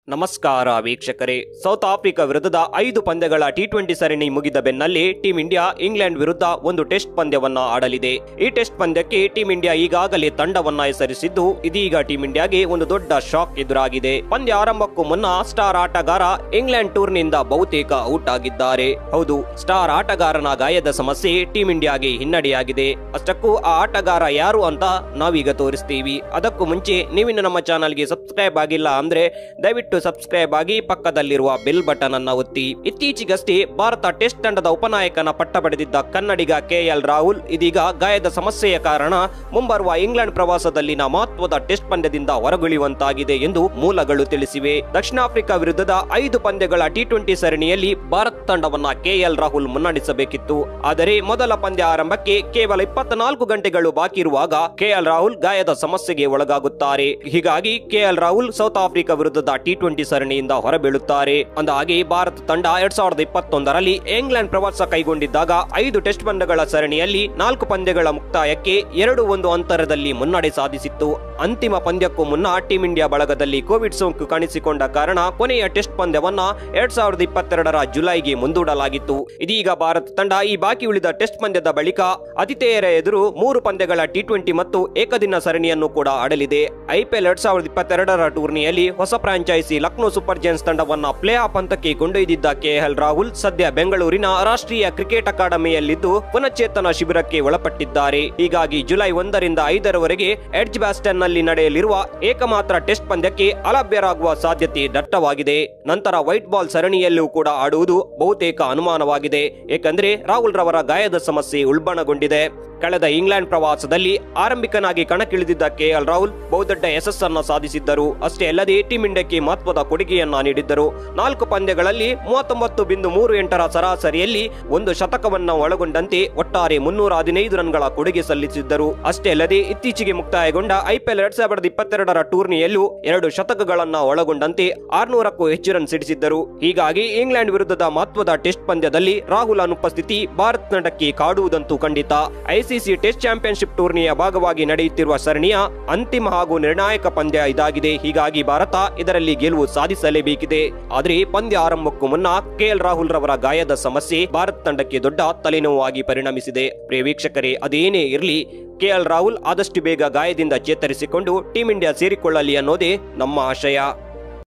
ನಮಸ್ಕಾರ ವೀಕ್ಷಕರೇ south Africa ವಿರುದ್ಧದ ಐದು ಪಂದ್ಯಗಳ ಟಿ ಟ್ವೆಂಟಿ ಸರಣಿ ಮುಗಿದ ಬೆನ್ನಲ್ಲಿ ಟೀಂ ಇಂಡಿಯಾ ಇಂಗ್ಲೆಂಡ್ ವಿರುದ್ಧ ಒಂದು ಟೆಸ್ಟ್ ಪಂದ್ಯವನ್ನ ಆಡಲಿದೆ ಈ ಟೆಸ್ಟ್ ಪಂದ್ಯಕ್ಕೆ ಟೀಂ ಇಂಡಿಯಾ ಈಗಾಗಲೇ ತಂಡವನ್ನ ಹೆಸರಿಸಿದ್ದು ಇದೀಗ ಟೀಂ ಇಂಡಿಯಾಗೆ ಒಂದು ದೊಡ್ಡ ಶಾಕ್ ಎದುರಾಗಿದೆ ಪಂದ್ಯ ಆರಂಭಕ್ಕೂ ಮುನ್ನ ಸ್ಟಾರ್ ಆಟಗಾರ ಇಂಗ್ಲೆಂಡ್ ಟೂರ್ನಿಂದ ಬಹುತೇಕ ಔಟ್ ಆಗಿದ್ದಾರೆ ಹೌದು ಸ್ಟಾರ್ ಆಟಗಾರನ ಗಾಯದ ಸಮಸ್ಯೆ ಟೀಂ ಇಂಡಿಯಾಗೆ ಹಿನ್ನಡೆಯಾಗಿದೆ ಅಷ್ಟಕ್ಕೂ ಆ ಆಟಗಾರ ಯಾರು ಅಂತ ನಾವೀಗ ತೋರಿಸ್ತೀವಿ ಅದಕ್ಕೂ ಮುಂಚೆ ನೀವಿನ್ನು ನಮ್ಮ ಚಾನಲ್ಗೆ ಸಬ್ಸ್ಕ್ರೈಬ್ ಆಗಿಲ್ಲ ಅಂದ್ರೆ ದಯವಿಟ್ಟು ಸಬ್ಸ್ಕ್ರೈಬ್ ಆಗಿ ಪಕ್ಕದಲ್ಲಿರುವ ಬೆಲ್ ಬಟನ್ ಅನ್ನ ಒತ್ತಿ ಇತ್ತೀಚೆಗಷ್ಟೇ ಭಾರತ ಟೆಸ್ಟ್ ತಂಡದ ಉಪನಾಯಕನ ಪಟ್ಟ ಪಡೆದಿದ್ದ ಕನ್ನಡಿಗ ಕೆಎಲ್ ರಾಹುಲ್ ಇದೀಗ ಗಾಯದ ಸಮಸ್ಯೆಯ ಕಾರಣ ಮುಂಬರುವ ಇಂಗ್ಲೆಂಡ್ ಪ್ರವಾಸದಲ್ಲಿನ ಮಹತ್ವದ ಟೆಸ್ಟ್ ಪಂದ್ಯದಿಂದ ಹೊರಗುಳಿಯುವಂತಾಗಿದೆ ಎಂದು ಮೂಲಗಳು ತಿಳಿಸಿವೆ ದಕ್ಷಿಣ ಆಫ್ರಿಕಾ ವಿರುದ್ಧದ ಐದು ಪಂದ್ಯಗಳ ಟಿ ಟ್ವೆಂಟಿ ಸರಣಿಯಲ್ಲಿ ಭಾರತ ತಂಡವನ್ನ ಕೆಎಲ್ ರಾಹುಲ್ ಮುನ್ನಡೆಸಬೇಕಿತ್ತು ಆದರೆ ಮೊದಲ ಪಂದ್ಯ ಆರಂಭಕ್ಕೆ ಕೇವಲ ಇಪ್ಪತ್ನಾಲ್ಕು ಗಂಟೆಗಳು ಬಾಕಿ ಇರುವಾಗ ಕೆಎಲ್ ರಾಹುಲ್ ಗಾಯದ ಸಮಸ್ಯೆಗೆ ಒಳಗಾಗುತ್ತಾರೆ ಹೀಗಾಗಿ ಕೆಎಲ್ ರಾಹುಲ್ ಸೌತ್ ಆಫ್ರಿಕಾ ವಿರುದ್ಧದ ಟಿ ಟ್ವೆಂಟಿ ಸರಣಿಯಿಂದ ಹೊರಬೀಳುತ್ತಾರೆ ಅಂದಾಗೆ ಭಾರತ ತಂಡ ಎರಡ್ ಸಾವಿರದ ಇಪ್ಪತ್ತೊಂದರಲ್ಲಿ ಇಂಗ್ಲೆಂಡ್ ಪ್ರವಾಸ ಕೈಗೊಂಡಿದ್ದಾಗ ಐದು ಟೆಸ್ಟ್ ಪಂದ್ಯಗಳ ಸರಣಿಯಲ್ಲಿ ನಾಲ್ಕು ಪಂದ್ಯಗಳ ಮುಕ್ತಾಯಕ್ಕೆ ಎರಡು ಒಂದು ಅಂತರದಲ್ಲಿ ಮುನ್ನಡೆ ಸಾಧಿಸಿತ್ತು ಅಂತಿಮ ಪಂದ್ಯಕ್ಕೂ ಮುನ್ನ ಟೀಂ ಇಂಡಿಯಾ ಬಳಗದಲ್ಲಿ ಕೋವಿಡ್ ಸೋಂಕು ಕಾಣಿಸಿಕೊಂಡ ಕಾರಣ ಕೊನೆಯ ಟೆಸ್ಟ್ ಪಂದ್ಯವನ್ನ ಎರಡ್ ಸಾವಿರದ ಇಪ್ಪತ್ತೆರಡರ ಜುಲೈಗೆ ಮುಂದೂಡಲಾಗಿತ್ತು ಇದೀಗ ಭಾರತ ತಂಡ ಈ ಬಾಕಿ ಉಳಿದ ಟೆಸ್ಟ್ ಪಂದ್ಯದ ಬಳಿಕ ಆತಿಥೇಯರ ಎದುರು ಮೂರು ಪಂದ್ಯಗಳ ಟಿ ಟ್ವೆಂಟಿ ಮತ್ತು ಏಕದಿನ ಸರಣಿಯನ್ನು ಕೂಡ ಆಡಲಿದೆ ಐಪಿಎಲ್ ಎರಡ್ ಸಾವಿರದ ಇಪ್ಪತ್ತೆರಡರ ಟೂರ್ನಿಯಲ್ಲಿ ಹೊಸ ಫ್ರಾಂಚೈಸಿ ಲಕ್ನೋ ಸೂಪರ್ ಜೈನ್ಸ್ ತಂಡವನ್ನ ಪ್ಲೇ ಆಫ್ ಹಂತಕ್ಕೆ ಕೊಂಡೊಯ್ದಿದ್ದ ಕೆಎಲ್ ರಾಹುಲ್ ಸದ್ಯ ಬೆಂಗಳೂರಿನ ರಾಷ್ಟ್ರೀಯ ಕ್ರಿಕೆಟ್ ಅಕಾಡೆಮಿಯಲ್ಲಿದ್ದು ಪುನಶ್ಚೇತನ ಶಿಬಿರಕ್ಕೆ ಒಳಪಟ್ಟಿದ್ದಾರೆ ಹೀಗಾಗಿ ಜುಲೈ ಒಂದರಿಂದ ಐದರವರೆಗೆ ಎಡ್ಜ್ ಬ್ಯಾಸ್ಟನ್ ನಲ್ಲಿ ನಡೆಯಲಿರುವ ಏಕಮಾತ್ರ ಟೆಸ್ಟ್ ಪಂದ್ಯಕ್ಕೆ ಅಲಭ್ಯರಾಗುವ ಸಾಧ್ಯತೆ ದಟ್ಟವಾಗಿದೆ ನಂತರ ವೈಟ್ ಬಾಲ್ ಸರಣಿಯಲ್ಲೂ ಕೂಡ ಆಡುವುದು ಬಹುತೇಕ ಅನುಮಾನವಾಗಿದೆ ಏಕೆಂದರೆ ರಾಹುಲ್ ರವರ ಗಾಯದ ಸಮಸ್ಯೆ ಉಲ್ಬಣಗೊಂಡಿದೆ ಕಳೆದ ಇಂಗ್ಲೆಂಡ್ ಪ್ರವಾಸದಲ್ಲಿ ಆರಂಭಿಕನಾಗಿ ಕಣಕ್ಕಿಳಿದಿದ್ದ ಕೆಎಲ್ ರಾಹುಲ್ ಬಹುದೊಡ್ಡ ಯಶಸ್ಸನ್ನ ಸಾಧಿಸಿದ್ದರು ಅಷ್ಟೇ ಅಲ್ಲದೆ ಟೀಂ ಇಂಡಿಯಾಕ್ಕೆ ಮಹತ್ವದ ಕೊಡುಗೆಯನ್ನ ನೀಡಿದ್ದರು ನಾಲ್ಕು ಪಂದ್ಯಗಳಲ್ಲಿ ಮೂವತ್ತೊಂಬತ್ತು ಬಿಂದು ಮೂರು ಎಂಟರ ಸರಾಸರಿಯಲ್ಲಿ ಒಂದು ಶತಕವನ್ನ ಒಳಗೊಂಡಂತೆ ಒಟ್ಟಾರೆ ಮುನ್ನೂರ ಹದಿನೈದು ರನ್ಗಳ ಕೊಡುಗೆ ಸಲ್ಲಿಸಿದ್ದರು ಅಷ್ಟೇ ಅಲ್ಲದೆ ಇತ್ತೀಚೆಗೆ ಮುಕ್ತಾಯಗೊಂಡ ಐಪಿಎಲ್ ಎರಡ್ ಸಾವಿರದ ಇಪ್ಪತ್ತೆರಡರ ಟೂರ್ನಿಯಲ್ಲೂ ಎರಡು ಶತಕಗಳನ್ನ ಒಳಗೊಂಡಂತೆ ಆರ್ನೂರಕ್ಕೂ ಹೆಚ್ಚು ರನ್ ಸಿಡಿಸಿದ್ದರು ಹೀಗಾಗಿ ಇಂಗ್ಲೆಂಡ್ ವಿರುದ್ಧದ ಮಹತ್ವದ ಟೆಸ್ಟ್ ಪಂದ್ಯದಲ್ಲಿ ರಾಹುಲ್ ಅನುಪಸ್ಥಿತಿ ಭಾರತ ತಂಡಕ್ಕೆ ಕಾಡುವುದಂತೂ ಖಂಡಿತ ಐಸಿಸಿ ಟೆಸ್ಟ್ ಚಾಂಪಿಯನ್ಶಿಪ್ ಟೂರ್ನಿಯ ಭಾಗವಾಗಿ ನಡೆಯುತ್ತಿರುವ ಸರಣಿಯ ಅಂತಿಮ ಹಾಗೂ ನಿರ್ಣಾಯಕ ಪಂದ್ಯ ಇದಾಗಿದೆ ಹೀಗಾಗಿ ಭಾರತ ಇದರಲ್ಲಿ ಗೆಲುವು ಸಾಧಿಸಲೇಬೇಕಿದೆ ಆದರೆ ಪಂದ್ಯ ಆರಂಭಕ್ಕೂ ಮುನ್ನ ಕೆಎಲ್ ರಾಹುಲ್ ರವರ ಗಾಯದ ಸಮಸ್ಯೆ ಭಾರತ ತಂಡಕ್ಕೆ ದೊಡ್ಡ ತಲೆನೋವಾಗಿ ಪರಿಣಮಿಸಿದೆ ಪ್ರಿಯ ವೀಕ್ಷಕರೇ ಅದೇನೇ ಇರಲಿ ಕೆಎಲ್ ರಾಹುಲ್ ಆದಷ್ಟು ಬೇಗ ಗಾಯದಿಂದ ಚೇತರಿಸಿಕೊಂಡು ಟೀಂ ಇಂಡಿಯಾ ಸೇರಿಕೊಳ್ಳಲಿ ಅನ್ನೋದೇ ನಮ್ಮ ಆಶಯ